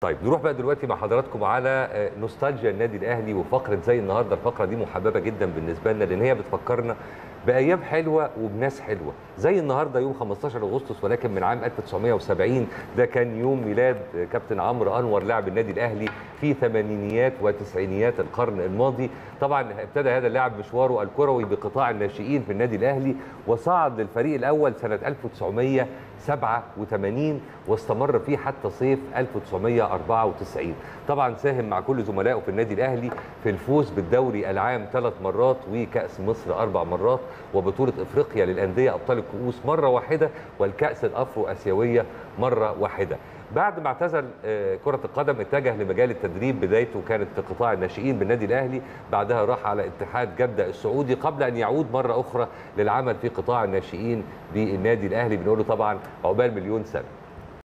طيب نروح بقى دلوقتي مع حضراتكم على آه، نوستالجيا النادي الاهلي وفقره زي النهارده الفقره دي محببه جدا بالنسبه لنا لان هي بتفكرنا بايام حلوه وبناس حلوه زي النهارده يوم 15 اغسطس ولكن من عام 1970 ده كان يوم ميلاد آه، كابتن عمرو انور لاعب النادي الاهلي في ثمانينيات وتسعينيات القرن الماضي طبعا ابتدى هذا اللاعب مشواره الكروي بقطاع الناشئين في النادي الاهلي وصعد للفريق الاول سنه 1987 واستمر فيه حتى صيف 1994 طبعا ساهم مع كل زملائه في النادي الاهلي في الفوز بالدوري العام ثلاث مرات وكاس مصر اربع مرات وبطوله افريقيا للانديه ابطال الكؤوس مره واحده والكاس الافرو اسيويه مره واحده بعد ما اعتزل آه، كرة القدم اتجه لمجال التدريب بدايته كانت في قطاع الناشئين بالنادي الأهلي بعدها راح على اتحاد جدة السعودي قبل أن يعود مرة أخرى للعمل في قطاع الناشئين بالنادي الأهلي بنقول له طبعا عقبال مليون سنة